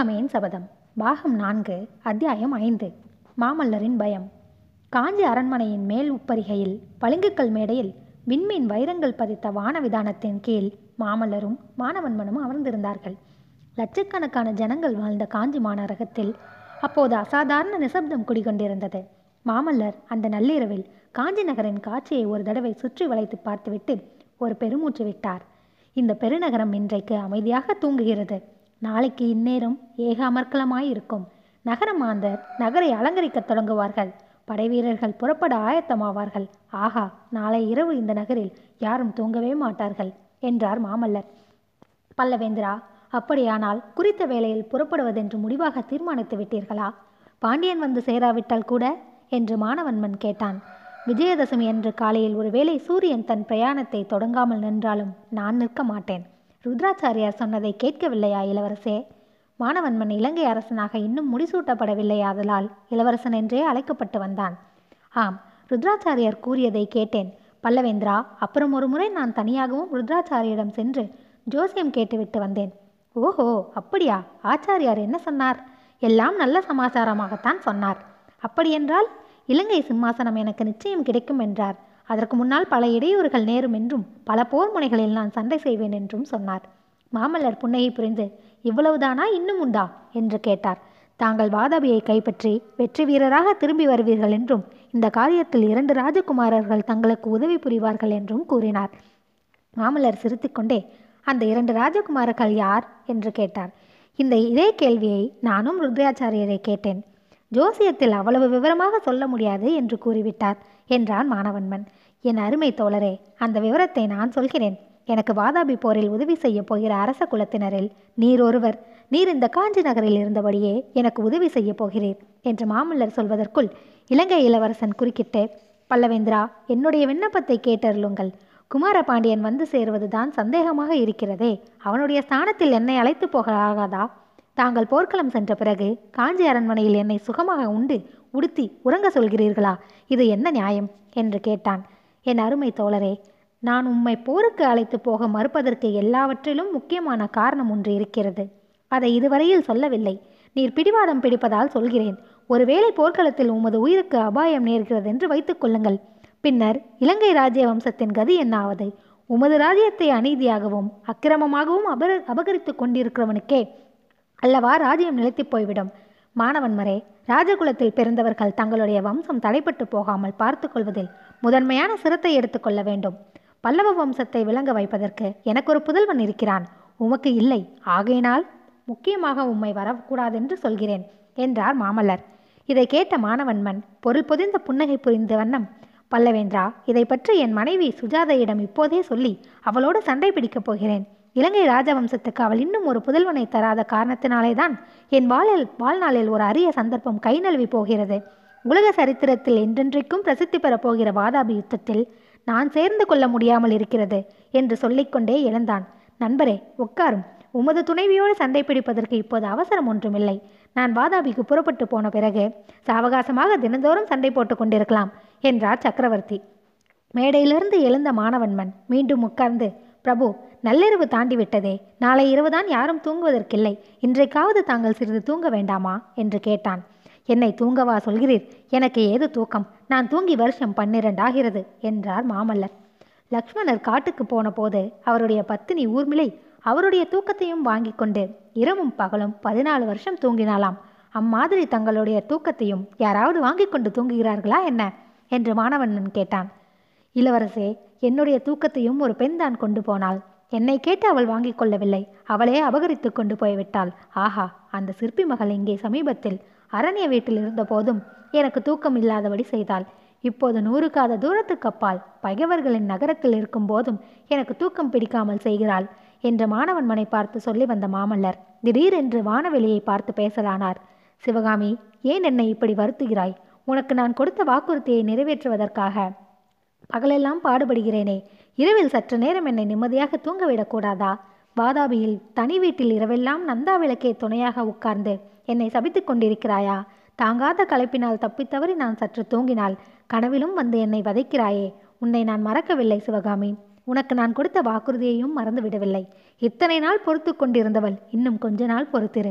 சிவகாமியின் சபதம் பாகம் நான்கு அத்தியாயம் ஐந்து மாமல்லரின் பயம் காஞ்சி அரண்மனையின் மேல் உப்பரிகையில் பளிங்குக்கல் மேடையில் விண்மீன் வைரங்கள் பதித்த வான விதானத்தின் கீழ் மாமல்லரும் மானவன்மனும் அமர்ந்திருந்தார்கள் லட்சக்கணக்கான ஜனங்கள் வாழ்ந்த காஞ்சி மாநகரத்தில் அப்போது அசாதாரண நிசப்தம் குடிகொண்டிருந்தது மாமல்லர் அந்த நள்ளிரவில் காஞ்சி நகரின் காட்சியை ஒரு தடவை சுற்றி வளைத்து பார்த்துவிட்டு ஒரு பெருமூச்சு விட்டார் இந்த பெருநகரம் இன்றைக்கு அமைதியாக தூங்குகிறது நாளைக்கு இந்நேரம் ஏக அமர்க்கலமாயிருக்கும் நகர மாந்தர் நகரை அலங்கரிக்கத் தொடங்குவார்கள் படைவீரர்கள் புறப்பட ஆயத்தமாவார்கள் ஆகா நாளை இரவு இந்த நகரில் யாரும் தூங்கவே மாட்டார்கள் என்றார் மாமல்லர் பல்லவேந்திரா அப்படியானால் குறித்த வேளையில் புறப்படுவதென்று முடிவாக தீர்மானித்து விட்டீர்களா பாண்டியன் வந்து சேராவிட்டால் கூட என்று மானவன்மன் கேட்டான் விஜயதசமி அன்று காலையில் ஒருவேளை சூரியன் தன் பிரயாணத்தை தொடங்காமல் நின்றாலும் நான் நிற்க மாட்டேன் ருத்ராச்சாரியார் சொன்னதை கேட்கவில்லையா இளவரசே மானவன்மன் இலங்கை அரசனாக இன்னும் முடிசூட்டப்படவில்லையாதலால் இளவரசன் என்றே அழைக்கப்பட்டு வந்தான் ஆம் ருத்ராச்சாரியார் கூறியதை கேட்டேன் பல்லவேந்திரா அப்புறம் ஒரு முறை நான் தனியாகவும் ருத்ராச்சாரியிடம் சென்று ஜோசியம் கேட்டுவிட்டு வந்தேன் ஓஹோ அப்படியா ஆச்சாரியார் என்ன சொன்னார் எல்லாம் நல்ல சமாச்சாரமாகத்தான் சொன்னார் அப்படியென்றால் இலங்கை சிம்மாசனம் எனக்கு நிச்சயம் கிடைக்கும் என்றார் அதற்கு முன்னால் பல இடையூறுகள் நேரும் என்றும் பல போர் முனைகளில் நான் சண்டை செய்வேன் என்றும் சொன்னார் மாமல்லர் புன்னகை புரிந்து இவ்வளவுதானா இன்னும் உண்டா என்று கேட்டார் தாங்கள் வாதாபியை கைப்பற்றி வெற்றி வீரராக திரும்பி வருவீர்கள் என்றும் இந்த காரியத்தில் இரண்டு ராஜகுமாரர்கள் தங்களுக்கு உதவி புரிவார்கள் என்றும் கூறினார் மாமல்லர் சிரித்துக்கொண்டே அந்த இரண்டு ராஜகுமாரர்கள் யார் என்று கேட்டார் இந்த இதே கேள்வியை நானும் ருத்ராச்சாரியரை கேட்டேன் ஜோசியத்தில் அவ்வளவு விவரமாக சொல்ல முடியாது என்று கூறிவிட்டார் என்றான் மானவன்மன் என் அருமை தோழரே அந்த விவரத்தை நான் சொல்கிறேன் எனக்கு வாதாபி போரில் உதவி செய்ய போகிற அரச குலத்தினரில் நீர் ஒருவர் நீர் இந்த காஞ்சி நகரில் இருந்தபடியே எனக்கு உதவி செய்ய போகிறீர் என்று மாமல்லர் சொல்வதற்குள் இலங்கை இளவரசன் குறுக்கிட்டு பல்லவேந்திரா என்னுடைய விண்ணப்பத்தை கேட்டருளுங்கள் குமாரபாண்டியன் வந்து சேருவதுதான் சந்தேகமாக இருக்கிறதே அவனுடைய ஸ்தானத்தில் என்னை அழைத்து போக ஆகாதா தாங்கள் போர்க்களம் சென்ற பிறகு காஞ்சி அரண்மனையில் என்னை சுகமாக உண்டு உடுத்தி உறங்க சொல்கிறீர்களா இது என்ன நியாயம் என்று கேட்டான் என் அருமை தோழரே நான் உம்மை போருக்கு அழைத்து போக மறுப்பதற்கு எல்லாவற்றிலும் முக்கியமான காரணம் ஒன்று இருக்கிறது அதை இதுவரையில் சொல்லவில்லை நீர் பிடிவாதம் பிடிப்பதால் சொல்கிறேன் ஒருவேளை போர்க்களத்தில் உமது உயிருக்கு அபாயம் நேர்கிறது என்று வைத்துக் கொள்ளுங்கள் பின்னர் இலங்கை ராஜ்ய வம்சத்தின் கதி என்னாவது உமது ராஜ்யத்தை அநீதியாகவும் அக்கிரமமாகவும் அபர அபகரித்து கொண்டிருக்கிறவனுக்கே அல்லவா ராஜ்யம் நிலைத்து போய்விடும் மாணவன்மரே ராஜகுலத்தில் பிறந்தவர்கள் தங்களுடைய வம்சம் தடைப்பட்டு போகாமல் பார்த்து கொள்வதில் முதன்மையான சிரத்தை எடுத்துக்கொள்ள வேண்டும் பல்லவ வம்சத்தை விளங்க வைப்பதற்கு எனக்கு ஒரு புதல்வன் இருக்கிறான் உமக்கு இல்லை ஆகையினால் முக்கியமாக உம்மை வரக்கூடாதென்று சொல்கிறேன் என்றார் மாமல்லர் இதை கேட்ட மானவன்மன் பொருள் பொதிந்த புன்னகை புரிந்த வண்ணம் பல்லவேந்திரா இதை பற்றி என் மனைவி சுஜாதையிடம் இப்போதே சொல்லி அவளோடு சண்டை பிடிக்கப் போகிறேன் இலங்கை ராஜவம்சத்துக்கு அவள் இன்னும் ஒரு புதல்வனை தராத காரணத்தினாலே தான் என் வாழில் வாழ்நாளில் ஒரு அரிய சந்தர்ப்பம் கை நழுவி போகிறது உலக சரித்திரத்தில் என்றென்றைக்கும் பிரசித்தி பெறப் போகிற வாதாபி யுத்தத்தில் நான் சேர்ந்து கொள்ள முடியாமல் இருக்கிறது என்று சொல்லிக்கொண்டே எழுந்தான் நண்பரே உட்காரும் உமது துணைவியோடு சண்டை பிடிப்பதற்கு இப்போது அவசரம் ஒன்றுமில்லை நான் வாதாபிக்கு புறப்பட்டு போன பிறகு சாவகாசமாக தினந்தோறும் சண்டை போட்டு கொண்டிருக்கலாம் என்றார் சக்கரவர்த்தி மேடையிலிருந்து எழுந்த மாணவன்மன் மீண்டும் உட்கார்ந்து பிரபு நள்ளிரவு தாண்டிவிட்டதே நாளை இரவுதான் யாரும் தூங்குவதற்கில்லை இன்றைக்காவது தாங்கள் சிறிது தூங்க வேண்டாமா என்று கேட்டான் என்னை தூங்கவா சொல்கிறீர் எனக்கு ஏது தூக்கம் நான் தூங்கி வருஷம் பன்னிரண்டு ஆகிறது என்றார் மாமல்லர் லக்ஷ்மணர் காட்டுக்கு போன போது அவருடைய பத்தினி ஊர்மிளை அவருடைய தூக்கத்தையும் வாங்கி கொண்டு இரவும் பகலும் பதினாலு வருஷம் தூங்கினாலாம் அம்மாதிரி தங்களுடைய தூக்கத்தையும் யாராவது வாங்கி கொண்டு தூங்குகிறார்களா என்ன என்று மாணவண்ணன் கேட்டான் இளவரசே என்னுடைய தூக்கத்தையும் ஒரு பெண் தான் கொண்டு போனாள் என்னை கேட்டு அவள் வாங்கிக் கொள்ளவில்லை அவளே அபகரித்து கொண்டு போய்விட்டாள் ஆஹா அந்த சிற்பி மகள் இங்கே சமீபத்தில் அரண்ய வீட்டில் இருந்தபோதும் எனக்கு தூக்கம் இல்லாதபடி செய்தாள் இப்போது நூறு காத தூரத்துக்கு அப்பால் பகைவர்களின் நகரத்தில் இருக்கும் போதும் எனக்கு தூக்கம் பிடிக்காமல் செய்கிறாள் என்று மாணவன்மனை பார்த்து சொல்லி வந்த மாமல்லர் திடீரென்று வானவெளியை பார்த்து பேசலானார் சிவகாமி ஏன் என்னை இப்படி வருத்துகிறாய் உனக்கு நான் கொடுத்த வாக்குறுதியை நிறைவேற்றுவதற்காக பகலெல்லாம் பாடுபடுகிறேனே இரவில் சற்று நேரம் என்னை நிம்மதியாக தூங்க விடக்கூடாதா வாதாபியில் தனி வீட்டில் இரவெல்லாம் நந்தா விளக்கே துணையாக உட்கார்ந்து என்னை சபித்துக் கொண்டிருக்கிறாயா தாங்காத களைப்பினால் தப்பித்தவறி நான் சற்று தூங்கினால் கனவிலும் வந்து என்னை வதைக்கிறாயே உன்னை நான் மறக்கவில்லை சிவகாமி உனக்கு நான் கொடுத்த வாக்குறுதியையும் மறந்து விடவில்லை இத்தனை நாள் பொறுத்து கொண்டிருந்தவள் இன்னும் கொஞ்ச நாள் பொறுத்திரு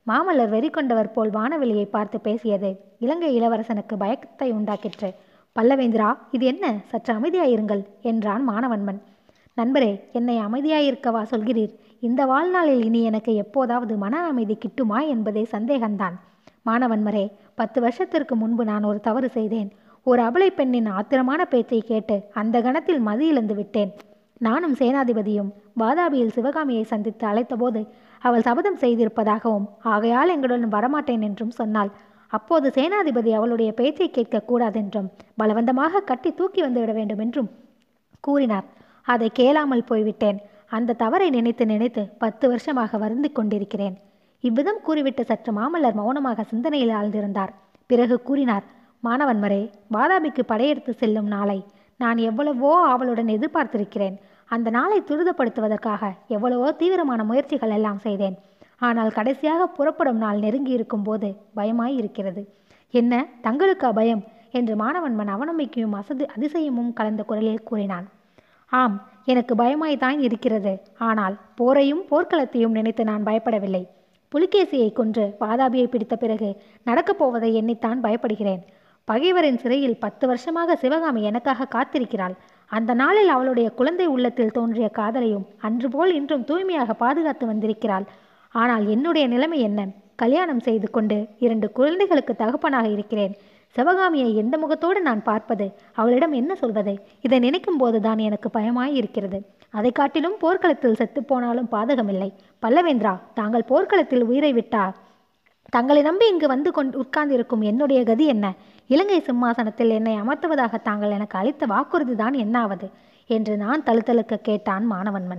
மாமல்லர் வெறி கொண்டவர் போல் வானவெளியை பார்த்து பேசியது இலங்கை இளவரசனுக்கு பயத்தை உண்டாக்கிற்று பல்லவேந்திரா இது என்ன சற்று அமைதியாயிருங்கள் என்றான் மானவன்மன் நண்பரே என்னை அமைதியாயிருக்கவா சொல்கிறீர் இந்த வாழ்நாளில் இனி எனக்கு எப்போதாவது மன அமைதி கிட்டுமா என்பதே சந்தேகம்தான் மாணவன்மரே பத்து வருஷத்திற்கு முன்பு நான் ஒரு தவறு செய்தேன் ஒரு அபலை பெண்ணின் ஆத்திரமான பேச்சை கேட்டு அந்த கணத்தில் மதி இழந்து விட்டேன் நானும் சேனாதிபதியும் வாதாபியில் சிவகாமியை சந்தித்து அழைத்தபோது அவள் சபதம் செய்திருப்பதாகவும் ஆகையால் எங்களுடன் வரமாட்டேன் என்றும் சொன்னாள் அப்போது சேனாதிபதி அவளுடைய பேச்சை கேட்கக்கூடாதென்றும் பலவந்தமாக கட்டி தூக்கி வந்துவிட வேண்டும் என்றும் கூறினார் அதை கேளாமல் போய்விட்டேன் அந்த தவறை நினைத்து நினைத்து பத்து வருஷமாக வருந்தி கொண்டிருக்கிறேன் இவ்விதம் கூறிவிட்டு சற்று மாமல்லர் மௌனமாக சிந்தனையில் ஆழ்ந்திருந்தார் பிறகு கூறினார் மாணவன்மரே வாதாபிக்கு படையெடுத்து செல்லும் நாளை நான் எவ்வளவோ ஆவலுடன் எதிர்பார்த்திருக்கிறேன் அந்த நாளை துரிதப்படுத்துவதற்காக எவ்வளவோ தீவிரமான முயற்சிகள் எல்லாம் செய்தேன் ஆனால் கடைசியாக புறப்படும் நாள் நெருங்கி இருக்கும் போது பயமாய் இருக்கிறது என்ன தங்களுக்கு அபயம் என்று மாணவன்மன் அவநம்பிக்கையும் அசதி அதிசயமும் கலந்த குரலில் கூறினான் ஆம் எனக்கு பயமாய்தான் இருக்கிறது ஆனால் போரையும் போர்க்களத்தையும் நினைத்து நான் பயப்படவில்லை புலிகேசியை கொன்று வாதாபியை பிடித்த பிறகு நடக்கப் போவதை எண்ணித்தான் பயப்படுகிறேன் பகைவரின் சிறையில் பத்து வருஷமாக சிவகாமி எனக்காக காத்திருக்கிறாள் அந்த நாளில் அவளுடைய குழந்தை உள்ளத்தில் தோன்றிய காதலையும் அன்று போல் இன்றும் தூய்மையாக பாதுகாத்து வந்திருக்கிறாள் ஆனால் என்னுடைய நிலைமை என்ன கல்யாணம் செய்து கொண்டு இரண்டு குழந்தைகளுக்கு தகப்பனாக இருக்கிறேன் சிவகாமியை எந்த முகத்தோடு நான் பார்ப்பது அவளிடம் என்ன சொல்வது இதை நினைக்கும் போதுதான் எனக்கு பயமாய் இருக்கிறது அதை காட்டிலும் போர்க்களத்தில் செத்துப்போனாலும் பாதகமில்லை பல்லவேந்திரா தாங்கள் போர்க்களத்தில் உயிரை விட்டா தங்களை நம்பி இங்கு வந்து கொண்டு உட்கார்ந்திருக்கும் என்னுடைய கதி என்ன இலங்கை சிம்மாசனத்தில் என்னை அமர்த்துவதாக தாங்கள் எனக்கு அளித்த வாக்குறுதிதான் என்னாவது என்று நான் தழுத்தழுக்க கேட்டான் மாணவன்மன்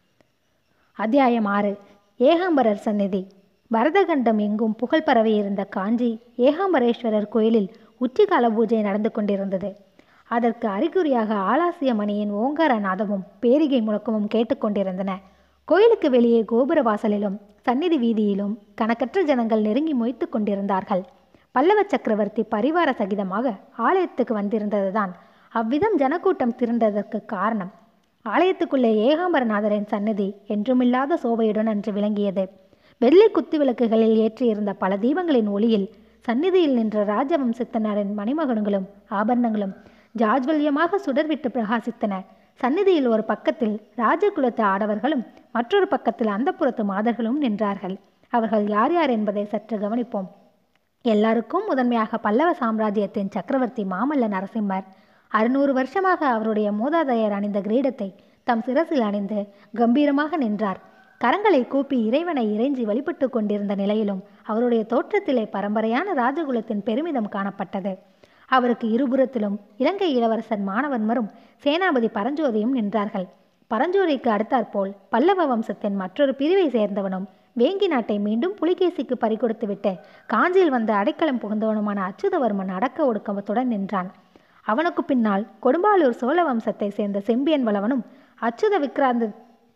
அத்தியாயம் ஆறு ஏகாம்பரர் சந்நிதி பரதகண்டம் எங்கும் புகழ் பரவி இருந்த காஞ்சி ஏகாம்பரேஸ்வரர் கோயிலில் உச்சிகால பூஜை நடந்து கொண்டிருந்தது அதற்கு அறிகுறியாக ஆலாசிய மணியின் ஓங்கார நாதமும் பேரிகை முழக்கமும் கேட்டுக்கொண்டிருந்தன கோயிலுக்கு வெளியே கோபுர வாசலிலும் சந்நிதி வீதியிலும் கணக்கற்ற ஜனங்கள் நெருங்கி மொய்த்து கொண்டிருந்தார்கள் பல்லவ சக்கரவர்த்தி பரிவார சகிதமாக ஆலயத்துக்கு வந்திருந்ததுதான் அவ்விதம் ஜனக்கூட்டம் திரண்டதற்கு காரணம் ஆலயத்துக்குள்ளே ஏகாம்பரநாதரின் சன்னதி என்றுமில்லாத சோபையுடன் அன்று விளங்கியது வெள்ளை குத்து விளக்குகளில் ஏற்றியிருந்த பல தீபங்களின் ஒளியில் சந்நிதியில் நின்ற ராஜவம்சத்தினரின் மணிமகன்களும் ஆபரணங்களும் ஜாஜ்வல்யமாக சுடர்விட்டு பிரகாசித்தன சந்நிதியில் ஒரு பக்கத்தில் ராஜகுலத்து ஆடவர்களும் மற்றொரு பக்கத்தில் அந்தப்புறத்து மாதர்களும் நின்றார்கள் அவர்கள் யார் யார் என்பதை சற்று கவனிப்போம் எல்லாருக்கும் முதன்மையாக பல்லவ சாம்ராஜ்யத்தின் சக்கரவர்த்தி மாமல்ல நரசிம்மர் அறுநூறு வருஷமாக அவருடைய மூதாதையர் அணிந்த கிரீடத்தை தம் சிரசில் அணிந்து கம்பீரமாக நின்றார் கரங்களை கூப்பி இறைவனை இறைஞ்சி வழிபட்டு கொண்டிருந்த நிலையிலும் அவருடைய தோற்றத்திலே பரம்பரையான ராஜகுலத்தின் பெருமிதம் காணப்பட்டது அவருக்கு இருபுறத்திலும் இலங்கை இளவரசர் மாணவன்மரும் சேனாபதி பரஞ்சோதியும் நின்றார்கள் பரஞ்சோதிக்கு அடுத்தாற்போல் பல்லவ வம்சத்தின் மற்றொரு பிரிவை சேர்ந்தவனும் வேங்கி நாட்டை மீண்டும் புலிகேசிக்கு பறிகொடுத்துவிட்டு காஞ்சியில் வந்து அடைக்கலம் புகுந்தவனுமான அச்சுதவர்மன் அடக்க ஒடுக்கத்துடன் நின்றான் அவனுக்கு பின்னால் கொடும்பாலூர் சோழ வம்சத்தை சேர்ந்த செம்பியன் வளவனும் அச்சுத விக்ராந்த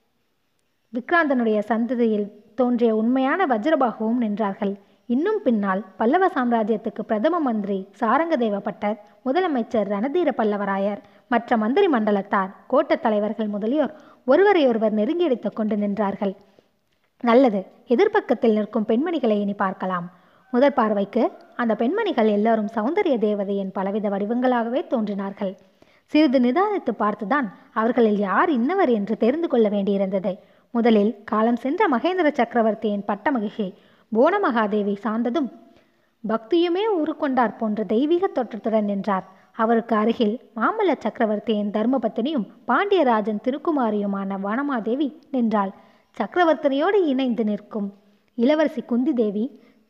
விக்ராந்தனுடைய சந்ததியில் தோன்றிய உண்மையான வஜ்ரபாகுவும் நின்றார்கள் இன்னும் பின்னால் பல்லவ சாம்ராஜ்யத்துக்கு பிரதம மந்திரி சாரங்கதேவ பட்டர் முதலமைச்சர் ரணதீர பல்லவராயர் மற்ற மந்திரி மண்டலத்தார் கோட்டத் தலைவர்கள் முதலியோர் ஒருவரையொருவர் நெருங்கியடித்துக் கொண்டு நின்றார்கள் நல்லது எதிர்ப்பக்கத்தில் நிற்கும் பெண்மணிகளை இனி பார்க்கலாம் முதற் பார்வைக்கு அந்த பெண்மணிகள் எல்லாரும் சௌந்தரிய தேவதையின் பலவித வடிவங்களாகவே தோன்றினார்கள் சிறிது நிதானித்து பார்த்துதான் அவர்களில் யார் இன்னவர் என்று தெரிந்து கொள்ள வேண்டியிருந்தது முதலில் காலம் சென்ற மகேந்திர சக்கரவர்த்தியின் பட்ட மகிழ்ச்சி போனமகாதேவி சார்ந்ததும் பக்தியுமே உருக்கொண்டார் போன்ற தெய்வீக தோற்றத்துடன் நின்றார் அவருக்கு அருகில் மாமல்ல சக்கரவர்த்தியின் தர்மபத்தினியும் பாண்டியராஜன் திருக்குமாரியுமான வனமாதேவி நின்றாள் சக்கரவர்த்தினியோடு இணைந்து நிற்கும் இளவரசி குந்தி தேவி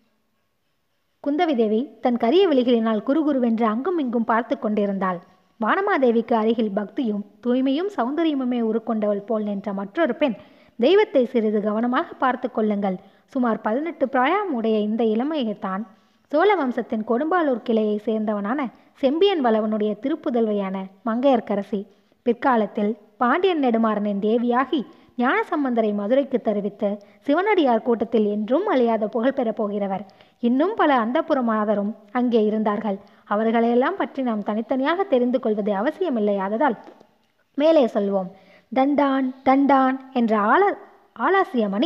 குந்தவி தேவி தன் கரிய விழிகளினால் குறுகுருவென்று அங்கும் இங்கும் பார்த்து கொண்டிருந்தாள் வானமாதேவிக்கு அருகில் பக்தியும் தூய்மையும் சௌந்தரியமுமே உருக்கொண்டவள் போல் நின்ற மற்றொரு பெண் தெய்வத்தை சிறிது கவனமாக பார்த்து கொள்ளுங்கள் சுமார் பதினெட்டு பிராயம் உடைய இந்த இளமையைத்தான் சோழ வம்சத்தின் கொடும்பாலூர் கிளையை சேர்ந்தவனான செம்பியன் வளவனுடைய திருப்புதல்வையான மங்கையர்க்கரசி பிற்காலத்தில் பாண்டியன் நெடுமாறனின் தேவியாகி ஞானசம்பந்தரை மதுரைக்கு தெரிவித்து சிவனடியார் கூட்டத்தில் என்றும் அழியாத புகழ் பெறப் போகிறவர் இன்னும் பல அந்தப்புற மாதரும் அங்கே இருந்தார்கள் அவர்களையெல்லாம் பற்றி நாம் தனித்தனியாக தெரிந்து கொள்வது அவசியமில்லை ஆததால் மேலே சொல்வோம் தண்டான் தண்டான் என்ற ஆல ஆலாசிய மணி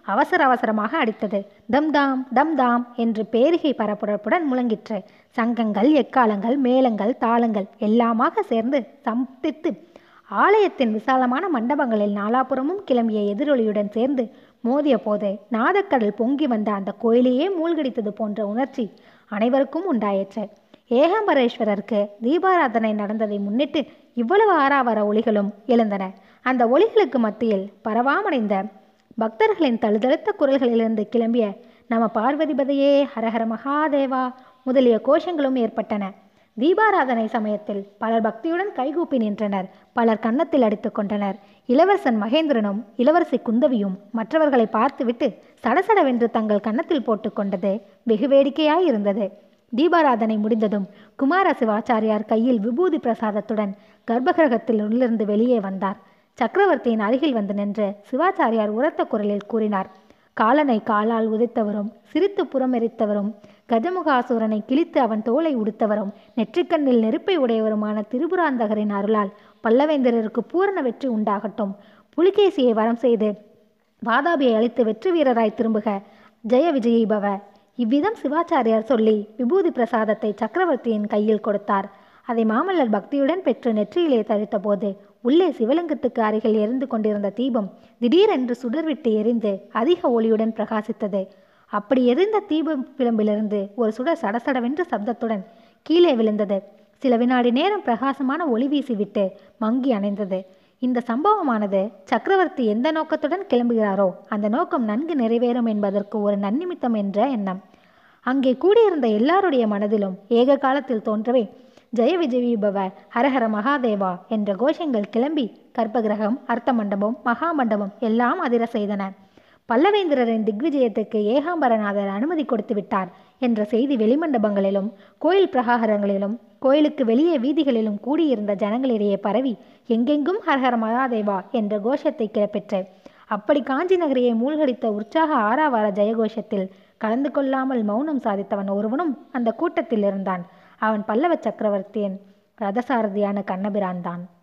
அவசர அவசரமாக அடித்தது தம் தாம் தம் தாம் என்று பேரிகை பரபரப்புடன் முழங்கிற்று சங்கங்கள் எக்காலங்கள் மேளங்கள் தாளங்கள் எல்லாமாக சேர்ந்து சம்பித்து ஆலயத்தின் விசாலமான மண்டபங்களில் நாலாபுறமும் கிளம்பிய எதிரொலியுடன் சேர்ந்து மோதிய போது நாதக்கடல் பொங்கி வந்த அந்த கோயிலையே மூழ்கடித்தது போன்ற உணர்ச்சி அனைவருக்கும் உண்டாயிற்று ஏகாம்பரேஸ்வரருக்கு தீபாராதனை நடந்ததை முன்னிட்டு இவ்வளவு ஆறாவர ஒளிகளும் எழுந்தன அந்த ஒளிகளுக்கு மத்தியில் பரவாமடைந்த பக்தர்களின் தழுதழுத்த குரல்களிலிருந்து கிளம்பிய நம பார்வதிபதையே ஹரஹர மகாதேவா முதலிய கோஷங்களும் ஏற்பட்டன தீபாராதனை சமயத்தில் பலர் பக்தியுடன் கைகூப்பி நின்றனர் பலர் கன்னத்தில் அடித்துக் கொண்டனர் இளவரசன் மகேந்திரனும் இளவரசி குந்தவியும் மற்றவர்களை பார்த்துவிட்டு சடசடவென்று தங்கள் கன்னத்தில் போட்டுக்கொண்டது வெகு வேடிக்கையாய் இருந்தது தீபாராதனை முடிந்ததும் குமார சிவாச்சாரியார் கையில் விபூதி பிரசாதத்துடன் கர்ப்பகிரகத்தில் உள்ளிருந்து வெளியே வந்தார் சக்கரவர்த்தியின் அருகில் வந்து நின்று சிவாச்சாரியார் உரத்த குரலில் கூறினார் காலனை காலால் உதைத்தவரும் சிரித்து புறமெரித்தவரும் கஜமுகாசுரனை கிழித்து அவன் தோலை உடுத்தவரும் நெற்றிக்கண்ணில் நெருப்பை உடையவருமான திரிபுராந்தகரின் அருளால் பல்லவேந்திரருக்கு பூரண வெற்றி உண்டாகட்டும் புலிகேசியை வரம் செய்து வாதாபியை அழித்து வெற்றி வீரராய் திரும்புக ஜெய விஜயி பவ இவ்விதம் சிவாச்சாரியார் சொல்லி விபூதி பிரசாதத்தை சக்கரவர்த்தியின் கையில் கொடுத்தார் அதை மாமல்லர் பக்தியுடன் பெற்று நெற்றியிலே தரித்தபோது உள்ளே சிவலிங்கத்துக்கு அருகில் எரிந்து கொண்டிருந்த தீபம் திடீரென்று சுடர்விட்டு எரிந்து அதிக ஒளியுடன் பிரகாசித்தது அப்படி எரிந்த தீப பிளம்பிலிருந்து ஒரு சுடர் சடசடவென்று சப்தத்துடன் கீழே விழுந்தது சில வினாடி நேரம் பிரகாசமான ஒளி வீசிவிட்டு மங்கி அணைந்தது இந்த சம்பவமானது சக்கரவர்த்தி எந்த நோக்கத்துடன் கிளம்புகிறாரோ அந்த நோக்கம் நன்கு நிறைவேறும் என்பதற்கு ஒரு நன்னிமித்தம் என்ற எண்ணம் அங்கே கூடியிருந்த எல்லாருடைய மனதிலும் ஏக காலத்தில் தோன்றவே ஜெய விஜயீபவ ஹரஹர மகாதேவா என்ற கோஷங்கள் கிளம்பி கர்ப்பகிரகம் அர்த்த மண்டபம் மகாமண்டபம் எல்லாம் அதிர செய்தன பல்லவேந்திரரின் திக்விஜயத்துக்கு ஏகாம்பரநாதர் அனுமதி கொடுத்து விட்டார் என்ற செய்தி வெளிமண்டபங்களிலும் கோயில் பிரகாரங்களிலும் கோயிலுக்கு வெளியே வீதிகளிலும் கூடியிருந்த ஜனங்களிடையே பரவி எங்கெங்கும் ஹரஹர மகாதேவா என்ற கோஷத்தை கிளப்பெற்று அப்படி காஞ்சி நகரியை மூழ்கடித்த உற்சாக ஆறாவார ஜெயகோஷத்தில் கலந்து கொள்ளாமல் மௌனம் சாதித்தவன் ஒருவனும் அந்த கூட்டத்தில் இருந்தான் அவன் பல்லவ சக்கரவர்த்தியின் ரதசாரதியான கண்ணபிரான் தான்